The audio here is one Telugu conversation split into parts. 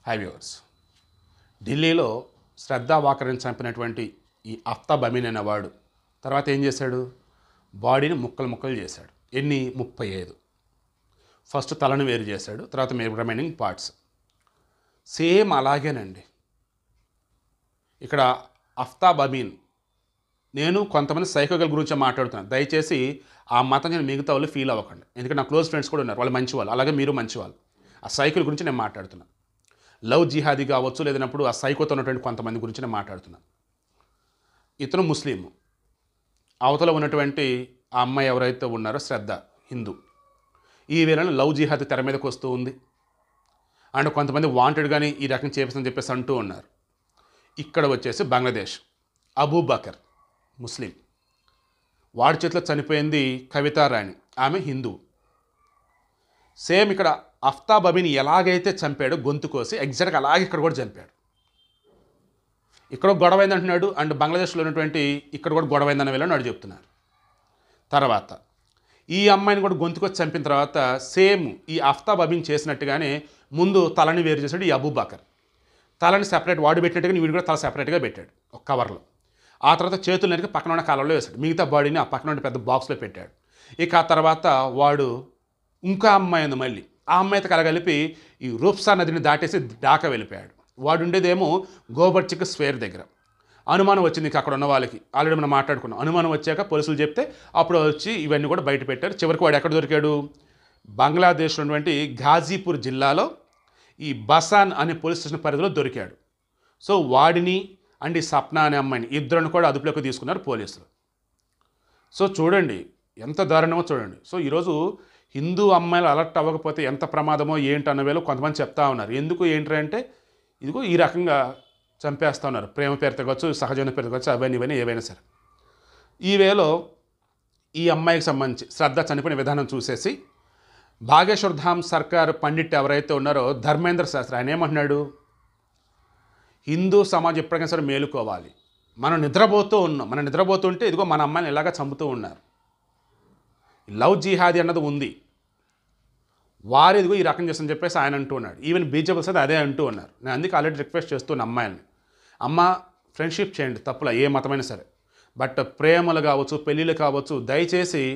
ఫైవ్ ఇయర్స్ ఢిల్లీలో శ్రద్ధా వాకర్ని చంపినటువంటి ఈ అఫ్తాబ్ అమీన్ అనేవాడు తర్వాత ఏం చేశాడు బాడీని ముక్కలు ముక్కలు చేశాడు ఎన్ని ముప్పై ఐదు ఫస్ట్ తలను వేరు చేశాడు తర్వాత రిమైనింగ్ పార్ట్స్ సేమ్ అలాగేనండి ఇక్కడ అఫ్తాబ్ అమీన్ నేను కొంతమంది సైకోగల్ గురించి మాట్లాడుతున్నాను దయచేసి ఆ మతం నేను మిగతా వాళ్ళు ఫీల్ అవ్వకండి ఎందుకంటే నా క్లోజ్ ఫ్రెండ్స్ కూడా ఉన్నారు వాళ్ళు మంచి వాళ్ళు అలాగే మీరు మంచి వాళ్ళు ఆ సైకిల్ గురించి నేను మాట్లాడుతున్నాను లవ్ జిహాదీ కావచ్చు లేదన్నప్పుడు ఆ సైకోతో ఉన్నటువంటి కొంతమంది గురించి నేను మాట్లాడుతున్నాను ఇతను ముస్లిం అవతల ఉన్నటువంటి ఆ అమ్మాయి ఎవరైతే ఉన్నారో శ్రద్ధ హిందూ ఈ వేళలో లవ్ జిహాద్ తెర మీదకి వస్తూ ఉంది అండ్ కొంతమంది వాంటెడ్ కానీ ఈ రకం చేపిస్తుందని చెప్పేసి అంటూ ఉన్నారు ఇక్కడ వచ్చేసి బంగ్లాదేశ్ అబూ బకర్ ముస్లిం వాడి చేతిలో చనిపోయింది కవితా రాణి ఆమె హిందూ సేమ్ ఇక్కడ అఫ్తాబ్ అబీని ఎలాగైతే చంపాడో గొంతు కోసి ఎగ్జాక్ట్గా అలాగే ఇక్కడ కూడా చంపాడు ఇక్కడ ఒక గొడవ అయింది అంటున్నాడు అండ్ బంగ్లాదేశ్లో ఉన్నటువంటి ఇక్కడ కూడా గొడవ అయిందన్న వేళ నాడు చెప్తున్నారు తర్వాత ఈ అమ్మాయిని కూడా గొంతుకొచ్చి చంపిన తర్వాత సేమ్ ఈ అఫ్తాబ్ అబీన్ చేసినట్టుగానే ముందు తలని వేరు చేశాడు ఈ అబూ బకర్ తలని సెపరేట్ వాడు పెట్టినట్టుగా వీడు కూడా తల సెపరేట్గా పెట్టాడు ఒక కవర్లో ఆ తర్వాత చేతులు నరికి పక్కన ఉన్న కాలంలో వేశాడు మిగతా బాడీని ఆ పక్కన ఉన్న పెద్ద బాక్స్లో పెట్టాడు ఇక ఆ తర్వాత వాడు ఇంకా అమ్మాయి ఉంది మళ్ళీ ఆ అమ్మాయితో కలగలిపి ఈ రూప్సా నదిని దాటేసి ఢాకా వెళ్ళిపోయాడు వాడు ఉండేదేమో గోబర్చిక్ స్వేర్ దగ్గర అనుమానం వచ్చింది ఇక అక్కడ ఉన్న వాళ్ళకి ఆల్రెడీ మనం మాట్లాడుకున్నాం అనుమానం వచ్చాక పోలీసులు చెప్తే అప్పుడు వచ్చి ఇవన్నీ కూడా బయట పెట్టారు చివరికి వాడు ఎక్కడ దొరికాడు బంగ్లాదేశ్లో ఉన్నటువంటి ఘాజీపూర్ జిల్లాలో ఈ బసాన్ అనే పోలీస్ స్టేషన్ పరిధిలో దొరికాడు సో వాడిని అండ్ ఈ సప్న అనే అమ్మాయిని ఇద్దరిని కూడా అదుపులోకి తీసుకున్నారు పోలీసులు సో చూడండి ఎంత దారుణమో చూడండి సో ఈరోజు హిందూ అమ్మాయిలు అలర్ట్ అవ్వకపోతే ఎంత ప్రమాదమో ఏంటి అన్న వేళ కొంతమంది చెప్తా ఉన్నారు ఎందుకు ఏంటి అంటే ఇదిగో ఈ రకంగా చంపేస్తా ఉన్నారు ప్రేమ పేరుతో కావచ్చు సహజమైన పేరుతో కావచ్చు అవన్నీ ఇవన్నీ ఏవైనా సరే ఈ వేలో ఈ అమ్మాయికి సంబంధించి శ్రద్ధ చనిపోయిన విధానం చూసేసి భాగేశ్వర్ ధామ్ సర్కార్ పండిట్ ఎవరైతే ఉన్నారో ధర్మేంద్ర శాస్త్రి ఆయన ఏమంటున్నాడు హిందూ సమాజం ఎప్పటికైనా సరే మేలుకోవాలి మనం నిద్రపోతూ ఉన్నాం మనం నిద్రపోతుంటే ఇదిగో మన అమ్మాయిని ఇలాగా చంపుతూ ఉన్నారు లవ్ జిహాదీ అన్నది ఉంది వారు ఇదిగో ఈ రకం చేస్తని చెప్పేసి ఆయన అంటూ ఉన్నాడు ఈవెన్ బీజేపీ సార్ అదే అంటూ ఉన్నారు నేను అందుకే ఆల్రెడీ రిక్వెస్ట్ చేస్తున్న అమ్మాయిని అమ్మ ఫ్రెండ్షిప్ చేయండి తప్పుల ఏ మతమైనా సరే బట్ ప్రేమలు కావచ్చు పెళ్ళిళ్ళు కావచ్చు దయచేసి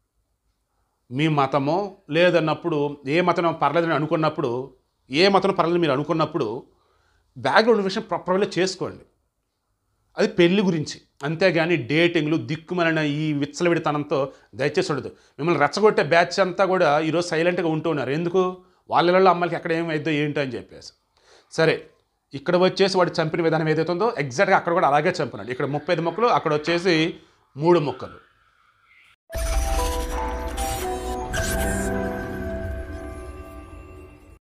మీ మతమో లేదన్నప్పుడు ఏ మతం పర్లేదని అనుకున్నప్పుడు ఏ మతం పర్లేదు మీరు అనుకున్నప్పుడు బ్యాక్గ్రౌండ్ విషయం ప్రాపర్గా చేసుకోండి అది పెళ్లి గురించి అంతేగాని డేటింగ్లు దిక్కుమలిన ఈ విచ్చలవిడితనంతో దయచేసి ఉండదు మిమ్మల్ని రెచ్చగొట్టే బ్యాచ్ అంతా కూడా ఈరోజు సైలెంట్గా ఉంటూ ఉన్నారు ఎందుకు వాళ్ళ అమ్మాయికి ఎక్కడ ఏమైద్దో ఏంటో అని చెప్పేసి సరే ఇక్కడ వచ్చేసి వాడు చంపిన విధానం ఏదైతే ఉందో ఎగ్జాక్ట్గా అక్కడ కూడా అలాగే చంపినాడు ఇక్కడ ముప్పై ఐదు మొక్కలు అక్కడ వచ్చేసి మూడు మొక్కలు